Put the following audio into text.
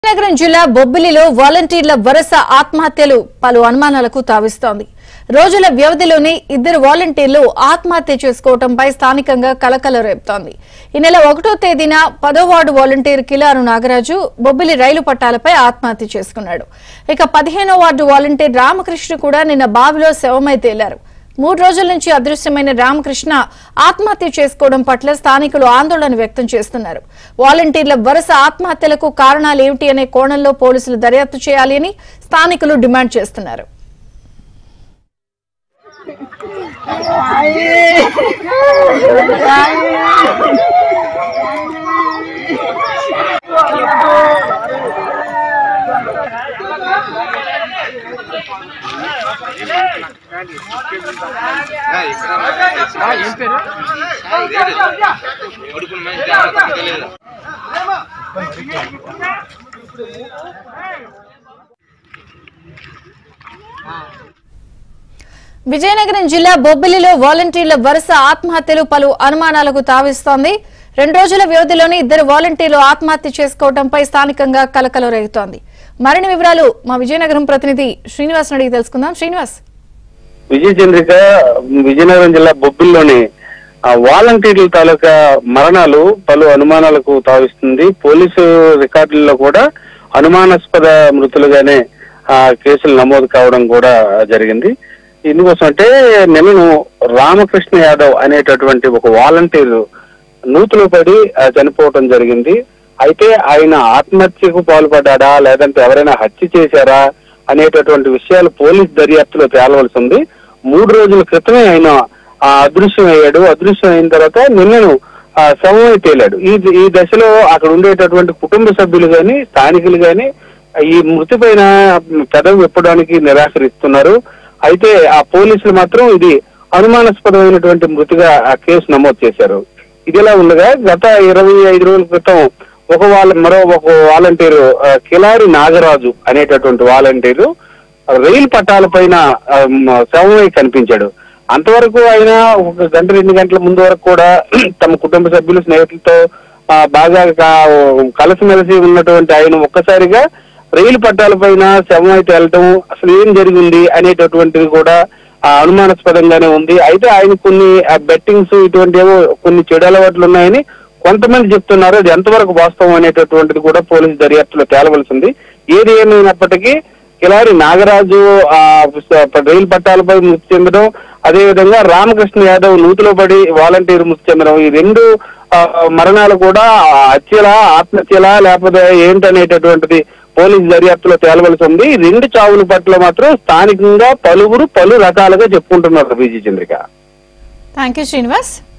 విజయనగరం జిల్లా బొబ్బిలిలో వాలంటీర్ల వరుస ఆత్మహత్యలు పలు అనుమానాలకు తావిస్తోంది రోజుల వ్యవధిలోనే ఇద్దరు వాలంటీర్లు ఆత్మహత్య చేసుకోవడంపై స్థానికంగా కలకల రేపుతోంది ఈ నెల ఒకటో తేదీన పదో వార్డు వాలంటీర్ కిలారు నాగరాజు బొబ్బిలి రైలు పట్టాలపై ఆత్మహత్య చేసుకున్నాడు ఇక పదిహేనో వార్డు వాలంటీర్ రామకృష్ణ కూడా నిన్న బావిలో శవమై తేలారు మూడు రోజుల నుంచి అదృశ్యమైన రామకృష్ణ ఆత్మహత్య చేసుకోవడం పట్ల స్థానికులు ఆందోళన వ్యక్తం చేస్తున్నారు వాలంటీర్ల వరుస ఆత్మహత్యలకు కారణాలు ఏమిటి అనే కోణంలో పోలీసులు దర్యాప్తు చేయాలి అని స్థానికులు డిమాండ్ చేస్తున్నారు ఏం పేరు కొడుకులు మంచి జాగ్రత్త తెలియదు విజయనగరం జిల్లా బొబ్బిలిలో వాలంటీర్ల వరుస ఆత్మహత్యలు పలు అనుమానాలకు తావిస్తోంది రెండు రోజుల వ్యవధిలోనే ఇద్దరు వాలంటీర్లు ఆత్మహత్య చేసుకోవడంపై స్థానికంగా కలకలం రేగుతోంది మరిన్ని వివరాలు మా విజయనగరం ప్రతినిధి శ్రీనివాస్ అడిగి తెలుసుకుందాం శ్రీనివాస్ విజయ చంద్రిక విజయనగరం జిల్లా బొబ్బిల్లోని ఆ వాలంటీర్ల తాలూకా మరణాలు పలు అనుమానాలకు తావిస్తుంది పోలీసు రికార్డుల్లో కూడా అనుమానాస్పద మృతులుగానే ఆ కేసులు నమోదు కావడం కూడా జరిగింది ఇందుకోసం అంటే నిన్నను రామకృష్ణ యాదవ్ అనేటటువంటి ఒక వాలంటీర్ నూతులో పడి ఆ, చనిపోవటం జరిగింది అయితే ఆయన ఆత్మహత్యకు పాల్పడ్డా లేదంటే ఎవరైనా హత్య చేశారా అనేటటువంటి విషయాలు పోలీస్ దర్యాప్తులో తేలవలసి ఉంది మూడు రోజుల క్రితమే ఆయన ఆ, అదృశ్యం అయ్యాడు అదృశ్యం అయిన తర్వాత నిన్నను ఆ, శవమై తేలాడు ఈ ఈ దశలో అక్కడ ఉండేటటువంటి కుటుంబ సభ్యులు గాని స్థానికులు గాని ఈ మృతి పైన పెదవి విప్పడానికి నిరాకరిస్తున్నారు అయితే ఆ పోలీసులు మాత్రం ఇది అనుమానాస్పదమైనటువంటి మృతిగా ఆ కేసు నమోదు చేశారు ఇదిలా ఉండగా గత ఇరవై ఐదు రోజుల క్రితం ఒక వాళ్ళ మరో ఒక వాలంటీరు ఆ, కిలారి నాగరాజు అనేటటువంటి వాలంటీరు రైలు పట్టాల పైన ఆ, మ, శవమై కనిపించాడు అంతవరకు ఆయన ఒక గంట రెండు గంటల ముందు వరకు కూడా తమ కుటుంబ సభ్యులు స్నేహితులతో ఆ, బాగా కా- కలిసిమెలిసి ఉన్నటువంటి ఆయన ఒక్కసారిగా రైలు పట్టాల పైన శవం అయితే వెళ్ళటం అసలు ఏం జరిగింది అనేటటువంటిది కూడా ఆ, అనుమానాస్పదంగానే ఉంది అయితే ఆయన కొన్ని బెట్టింగ్స్ ఇటువంటి ఏవో కొన్ని చెడు అలవాట్లు ఉన్నాయని కొంతమంది చెప్తున్నారు అది ఎంతవరకు వాస్తవం అనేటటువంటిది కూడా పోలీసు దర్యాప్తులో తేలవలసి ఉంది ఏది ఏమైనప్పటికీ కిలారి నాగరాజు ఆ స- రైలు పట్టాలపై మృతి చెందడం అదే విధంగా రామకృష్ణ యాదవ్ నూతిలో పడి వాలంటీర్ మృతి చెందడం ఈ రెండు ఆ, మరణాలు కూడా ఆ, హత్యలా ఆత్మహత్యలా లేకపోతే ఏంటనేటటువంటిది పోలీసు దర్యాప్తులో తేలవలసి ఉంది ఈ రెండు చావుల పట్ల మాత్రం స్థానికంగా పలువురు పలు రకాలుగా చెప్పుకుంటున్నారు విజయ చంద్రిక థ్యాంక్ యూ శ్రీనివాస్